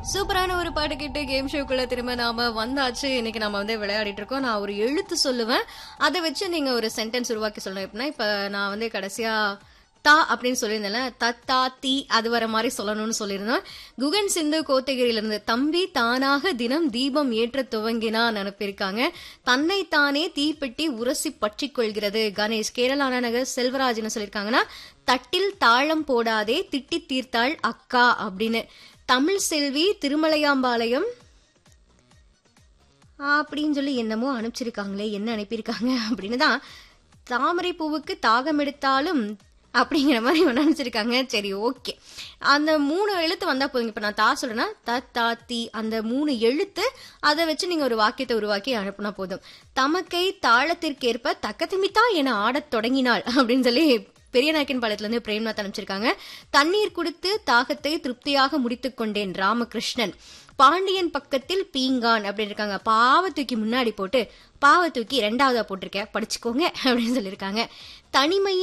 சூப்பரான ஒரு பாட்டு கேட்டு கேம் ஷோக்குள்ள திரும்ப நாம வந்தாச்சு இன்னைக்கு நாம வந்து விளையாடிட்டு இருக்கோம் நான் ஒரு எழுத்து சொல்லுவேன் அதை வச்சு நீங்க ஒரு சென்டென்ஸ் உருவாக்கி சொல்லணும் எப்படின்னா இப்ப நான் வந்து கடைசியா தா அப்படின்னு சொல்லியிருந்தேன் த தா தி அது வர மாதிரி சொல்லணும்னு சொல்லியிருந்தோம் குகன் சிந்து கோத்தகிரியில இருந்து தம்பி தானாக தினம் தீபம் ஏற்ற துவங்கினான் அனுப்பியிருக்காங்க தன்னைத்தானே தீப்பெட்டி உரசி பற்றிக் கொள்கிறது கணேஷ் கேரளா நகர் செல்வராஜ் என்ன சொல்லியிருக்காங்கன்னா தட்டில் தாளம் போடாதே திட்டி தீர்த்தாள் அக்கா அப்படின்னு தமிழ் செல்வி திருமலையாம்பாளையம் அப்படின்னு சொல்லி என்னமோ அனுப்பிச்சிருக்காங்களே என்ன அனுப்பியிருக்காங்க அப்படின்னு தான் தாமரை பூவுக்கு தாகம் எடுத்தாலும் அப்படிங்கிற மாதிரி ஒன்று அனுப்பிச்சிருக்காங்க சரி ஓகே அந்த மூணு எழுத்து வந்தா போதுங்க இப்போ நான் தா சொல்றேன்னா த தா தி அந்த மூணு எழுத்து அதை வச்சு நீங்க ஒரு வாக்கியத்தை உருவாக்கி அனுப்புனா போதும் தமக்கை தாளத்திற்கேற்ப தக்கத்திமித்தா என ஆடத் தொடங்கினாள் அப்படின்னு சொல்லி பெரிய நாயக்கன் பாளையத்துல இருந்து பிரேம்நாத் அனுப்பிச்சிருக்காங்க தண்ணீர் குடித்து தாகத்தை திருப்தியாக முடித்துக் கொண்டேன் ராமகிருஷ்ணன் பாண்டியன் பக்கத்தில் பீங்கான் அப்படின்னு இருக்காங்க பாவ தூக்கி முன்னாடி போட்டு பாவ தூக்கி ரெண்டாவதா போட்டிருக்கேன் படிச்சுக்கோங்க அப்படின்னு சொல்லியிருக்காங்க தனிமையில்